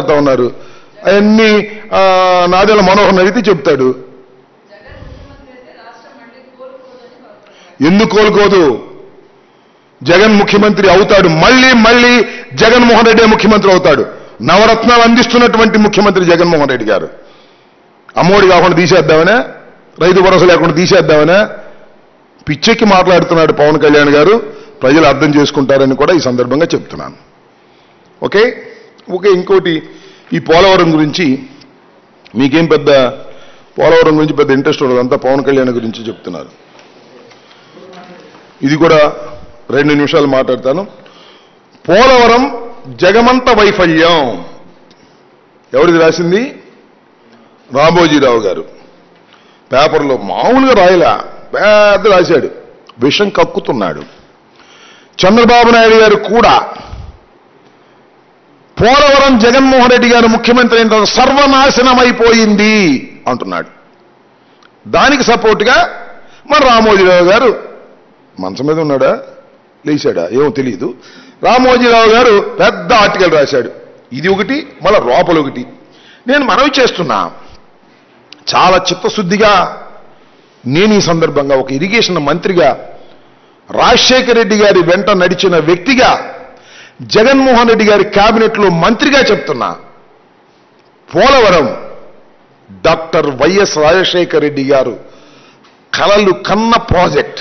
మాట్లాడుతూ ఉన్నారు అవన్నీ ఆ, నాదెల మనోహర్ అడిగితే చెప్తాడు జగన్ ముఖ్యమంత్రి అయితే రాష్ట్రం మళ్ళీ కోలుకోదని కోరుకుంటున్నారు ఎందుకు కోలుకోదు జగన్ ముఖ్యమంత్రి అవుతాడు మళ్ళీ మళ్ళీ జగన్మోహన్ రెడ్డి ముఖ్యమంత్రి అవుతాడు నవరత్నాలు అందిస్తున్నటువంటి ముఖ్యమంత్రి జగన్మోహన్ రెడ్డి గారు అమ్మఒడి కాకుండా తీసేద్దామనే రైతు భరోసా లేకుండా తీసేద్దామనే పిచ్చెక్కి మాట్లాడుతున్నాడు పవన్ కళ్యాణ్ గారు ప్రజలు అర్థం చేసుకుంటారని కూడా ఈ సందర్భంగా చెప్తున్నాను ఓకే ఓకే ఇంకోటి ఈ పోలవరం గురించి మీకేం పెద్ద పోలవరం గురించి పెద్ద ఇంట్రెస్ట్ ఉండదు అంతా పవన్ కళ్యాణ్ గురించి చెప్తున్నారు ఇది కూడా రెండు నిమిషాలు మాట్లాడతాను పోలవరం జగమంత వైఫల్యం ఎవరిది రాసింది రామోజీరావు గారు పేపర్లో మామూలుగా రాయలా పెద్ద రాశాడు విషం కక్కుతున్నాడు చంద్రబాబు నాయుడు గారు కూడా పోలవరం జగన్మోహన్ రెడ్డి గారు ముఖ్యమంత్రి అయిన తర్వాత సర్వనాశనం అయిపోయింది అంటున్నాడు దానికి సపోర్ట్గా మన రామోజీరావు గారు మంచం మీద ఉన్నాడా లేచాడా ఏమో తెలియదు రామోజీరావు గారు పెద్ద ఆర్టికల్ రాశాడు ఇది ఒకటి మళ్ళా లోపల ఒకటి నేను మనవి చేస్తున్నా చాలా చిత్తశుద్ధిగా నేను ఈ సందర్భంగా ఒక ఇరిగేషన్ మంత్రిగా రాజశేఖర రెడ్డి గారి వెంట నడిచిన వ్యక్తిగా జగన్మోహన్ రెడ్డి గారి కేబినెట్లో మంత్రిగా చెప్తున్నా పోలవరం డాక్టర్ వైఎస్ రాజశేఖర రెడ్డి గారు కలలు కన్న ప్రాజెక్ట్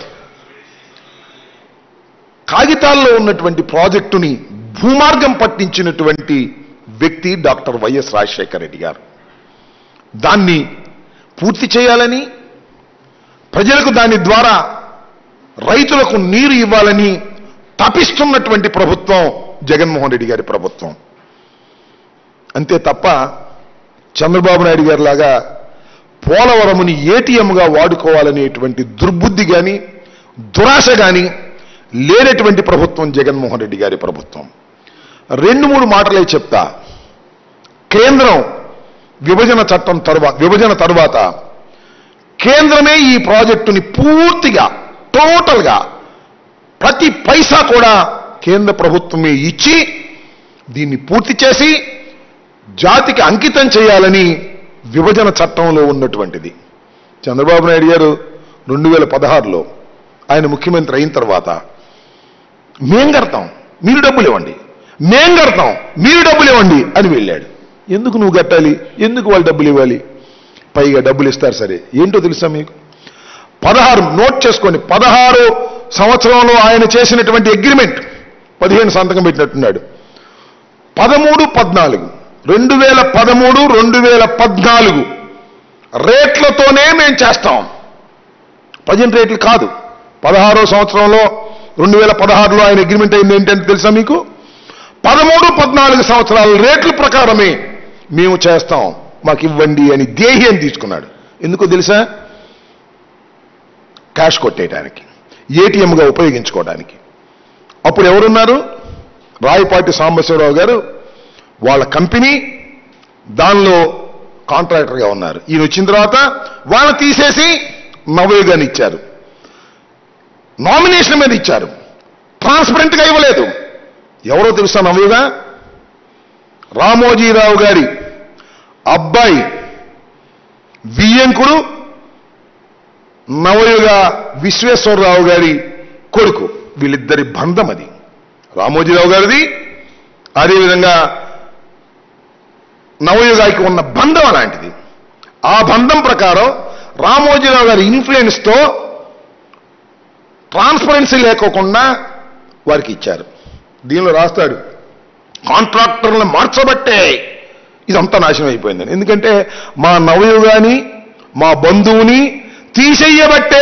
కాగితాల్లో ఉన్నటువంటి ప్రాజెక్టుని భూమార్గం పట్టించినటువంటి వ్యక్తి డాక్టర్ వైఎస్ రాజశేఖర రెడ్డి గారు దాన్ని పూర్తి చేయాలని ప్రజలకు దాని ద్వారా రైతులకు నీరు ఇవ్వాలని తపిస్తున్నటువంటి ప్రభుత్వం జగన్మోహన్ రెడ్డి గారి ప్రభుత్వం అంతే తప్ప చంద్రబాబు నాయుడు గారి లాగా పోలవరముని ఏటీఎంగా వాడుకోవాలనేటువంటి దుర్బుద్ధి కానీ దురాశ కానీ లేనటువంటి ప్రభుత్వం జగన్మోహన్ రెడ్డి గారి ప్రభుత్వం రెండు మూడు మాటలే చెప్తా కేంద్రం విభజన చట్టం తరువాత విభజన తరువాత కేంద్రమే ఈ ప్రాజెక్టుని పూర్తిగా టోటల్గా ప్రతి పైసా కూడా కేంద్ర ప్రభుత్వమే ఇచ్చి దీన్ని పూర్తి చేసి జాతికి అంకితం చేయాలని విభజన చట్టంలో ఉన్నటువంటిది చంద్రబాబు నాయుడు గారు రెండు వేల పదహారులో ఆయన ముఖ్యమంత్రి అయిన తర్వాత మేం కడతాం మీరు డబ్బులు ఇవ్వండి మేం కడతాం మీరు డబ్బులు ఇవ్వండి అని వెళ్ళాడు ఎందుకు నువ్వు కట్టాలి ఎందుకు వాళ్ళు డబ్బులు ఇవ్వాలి పైగా డబ్బులు ఇస్తారు సరే ఏంటో తెలుసా మీకు పదహారు నోట్ చేసుకోండి పదహారు సంవత్సరంలో ఆయన చేసినటువంటి అగ్రిమెంట్ పదిహేను సంతకం పెట్టినట్టున్నాడు పదమూడు పద్నాలుగు రెండు వేల పదమూడు రెండు వేల పద్నాలుగు రేట్లతోనే మేము చేస్తాం ప్రజెంట్ రేట్లు కాదు పదహారో సంవత్సరంలో రెండు వేల పదహారులో ఆయన అగ్రిమెంట్ అయింది ఏంటంటే తెలుసా మీకు పదమూడు పద్నాలుగు సంవత్సరాల రేట్ల ప్రకారమే మేము చేస్తాం మాకు ఇవ్వండి అని దేహ్యం తీసుకున్నాడు ఎందుకో తెలుసా క్యాష్ కొట్టేయడానికి ఏటీఎంగా ఉపయోగించుకోవడానికి అప్పుడు ఎవరున్నారు రాయపాటి సాంబశివరావు గారు వాళ్ళ కంపెనీ దానిలో కాంట్రాక్టర్గా ఉన్నారు ఈయన వచ్చిన తర్వాత వాళ్ళని తీసేసి నవయుగాని ఇచ్చారు నామినేషన్ మీద ఇచ్చారు ట్రాన్స్పరెంట్గా ఇవ్వలేదు ఎవరో తెలుసా నవయుగా రామోజీరావు గారి అబ్బాయి వియ్యంకుడు నవయుగ విశ్వేశ్వరరావు గారి కొడుకు వీళ్ళిద్దరి బంధం అది రామోజీరావు గారిది అదేవిధంగా నవయుగాకి ఉన్న బంధం అలాంటిది ఆ బంధం ప్రకారం రామోజీరావు గారి ఇన్ఫ్లుయెన్స్తో ట్రాన్స్పరెన్సీ లేకోకుండా వారికి ఇచ్చారు దీనిలో రాస్తాడు కాంట్రాక్టర్లను మార్చబట్టే ఇదంతా నాశనం అయిపోయిందని ఎందుకంటే మా నవయుగాని మా బంధువుని తీసేయబట్టే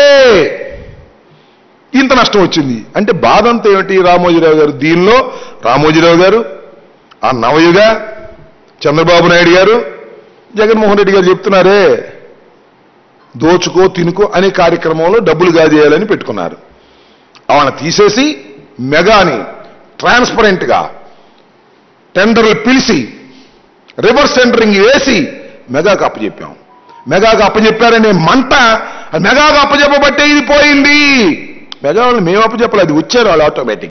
ఇంత నష్టం వచ్చింది అంటే బాధ అంతా ఏమిటి రామోజీరావు గారు దీనిలో రామోజీరావు గారు ఆ నవయుగ చంద్రబాబు నాయుడు గారు జగన్మోహన్ రెడ్డి గారు చెప్తున్నారే దోచుకో తినుకో అనే కార్యక్రమంలో డబ్బులు గాజేయాలని పెట్టుకున్నారు ఆమెను తీసేసి మెగాని ట్రాన్స్పరెంట్ గా టెండర్లు పిలిచి రివర్స్ టెండరింగ్ వేసి మెగాకు అప్పచెప్పాం మెగాకు అప్పచెప్పారనే మంట ఆ మెగాకు అప్పచెప్పబట్టే ఇది పోయింది మెగా వాళ్ళు మేము అప్పచెప్పలేదు వచ్చారు వాళ్ళు ఆటోమేటిక్